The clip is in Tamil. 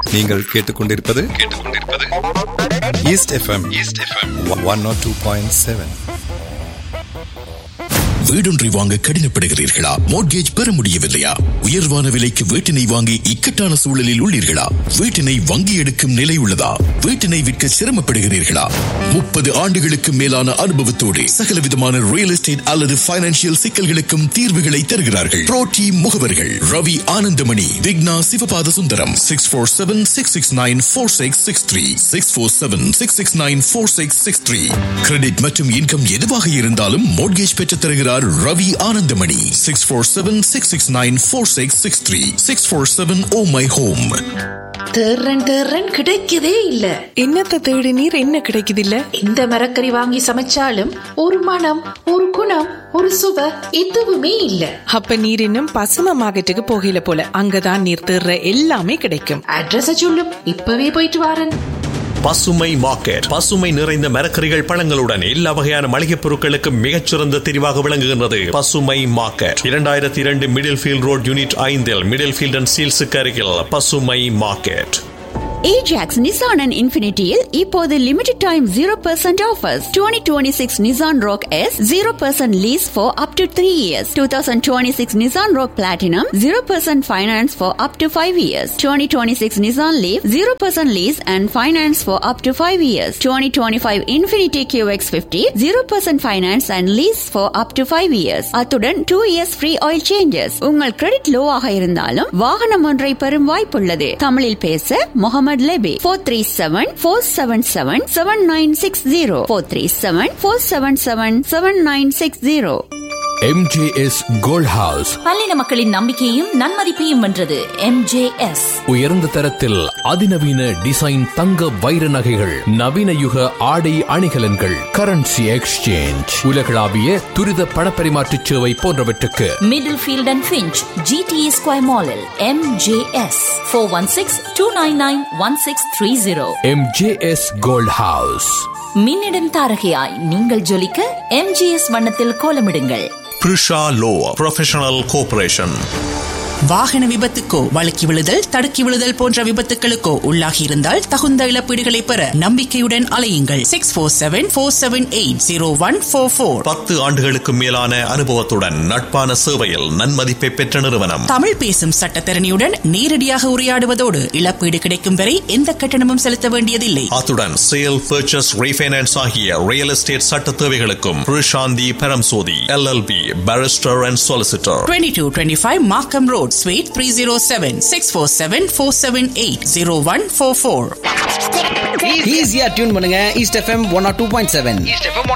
நீங்கள் கேட்டுக்கொண்டிருப்பது கேட்டுக்கொண்டிருப்பது east FM east FM one nought two point seven வீடொன்றை வாங்க கடினப்படுகிறீர்களா மோட்கேஜ் பெற முடியவில்லையா உயர்வான விலைக்கு வீட்டினை வாங்கி இக்கட்டான சூழலில் உள்ளீர்களா வீட்டினை வங்கி எடுக்கும் நிலை உள்ளதா வீட்டினை விற்க சிரமப்படுகிறீர்களா முப்பது ஆண்டுகளுக்கு மேலான அனுபவத்தோடு சகல விதமான ரியல் எஸ்டேட் அல்லது பைனான்சியல் சிக்கல்களுக்கும் தீர்வுகளை தருகிறார்கள் புரோட்டி முகவர்கள் Ravi Anandamani Vigna Sivapatha Sundaram six four seven six six nine four six six three six four seven six six nine four six six three credit மற்றும் இன்கம் எதுவாக இருந்தாலும் மோட்கேஜ் பெற்றுத் தருகிறார் Ravi Anandamani six four seven six six nine four six six three six four seven oh my home தேர்றன் தேர்றன் கிடைக்கதே இல்ல என்னத்த தேடி நீர் என்ன கிடைக்குது இல்ல எந்த மரக்கறி வாங்கி சமைச்சாலும் ஒரு மனம் ஒரு குணம் ஒரு சுவை எதுவுமே இல்ல அப்ப நீர் இன்னும் பசும மார்க்கெட்டுக்கு போகல போல அங்கதான் நீர் தேர்ற எல்லாமே கிடைக்கும் அட்ரஸ சொல்லும் இப்பவே போயிட்டு வாரன் பசுமை மார்க்கெட் பசுமை நிறைந்த மரக்கறிகள் பழங்களுடன் எல்லா வகையான மளிகைப் பொருட்களுக்கும் மிகச்சிறந்த தெரிவாக விளங்குகின்றது பசுமை மார்க்கெட் இரண்டாயிரத்தி இரண்டு மிடில் ஃபீல்ட் ரோட் யூனிட் ஐந்தில் மிடில் ஃபீல்ட் அண்ட் சீல்ஸுக்கு அருகில் Pasumai market Ajax Nissan and இன்ஃபினிட்டியில் இப்போது limited time zero percent offers twenty twenty six Nissan Rogue S zero percent lease for up to three years two thousand twenty six Nissan Rogue platinum zero percent finance for up to five years twenty twenty six Nissan Leaf zero percent lease and finance for up to five years twenty twenty five Infiniti Q X fifty zero percent finance and lease for up to five years அத்துடன் two years free oil changes உங்கள் கிரெடிட் லோவாக இருந்தாலும் வாகனம் ஒன்றை பெறும் வாய்ப்புள்ளது தமிழில் பேச Mohammed Lebbe four three seven four seven seven seven nine six zero four three seven four seven seven seven nine six zero MJS gold house பல்லின மக்களின் நம்பிக்கையும் நன்மதிப்பையும் வென்றது எம்ஜேஎஸ் உயர்ந்த தரத்தில் அதிநவீன டிசைன் தங்க வைர நகைகள் நவீன யுக ஆடை அணிகலன்கள் கரன்சி எக்ஸ்சேஞ்ச் உலகளாவிய துரித பணப்பரிமாற்ற சேவை போன்றவற்றுக்கு Middlefield and Finch GTA square மாலில் MJS four one six two nine nine one six three zero MJS gold house மின்னிடம் தாரகையாய் நீங்கள் ஜொலிக்க எம்ஜிஎஸ் வண்ணத்தில் கோலமிடுங்கள் பிரிஷா லோ ப்ரொஃபஷனல் கோஆபரேஷன் வாகன விபத்துக்கோ வழுக்கி விழுதல் தடுக்கி விழுதல் போன்ற விபத்துகளுக்கோ உள்ளாகி இருந்தால் தகுந்த இழப்பீடுகளை பெற நம்பிக்கையுடன் அலையுங்கள் six four seven four seven eight zero one four four பத்து ஆண்டுகளுக்கு மேலான அனுபவத்துடன் நட்பான சேவையில் நன்மதிப்பை பெற்ற நிறுவனம் தமிழ் பேசும் சட்டத்தரணியுடன் நேரடியாக உரையாடுவதோடு இழப்பீடு கிடைக்கும் வரை எந்த கட்டணமும் செலுத்த வேண்டியதில்லை அத்துடன் சேல் பர்ச்சஸ் ரீஃபைனான்ஸ் ஆகிய ரியல் எஸ்டேட் சட்ட தேவைகளுக்கும் Prishanthi Paramsothi LLP barrister and solicitor twenty two twenty five Markham road suite three zero seven six four seven four seven eight zero one four four ஈஸியா டியூன் பண்ணுங்க east FM one o two point seven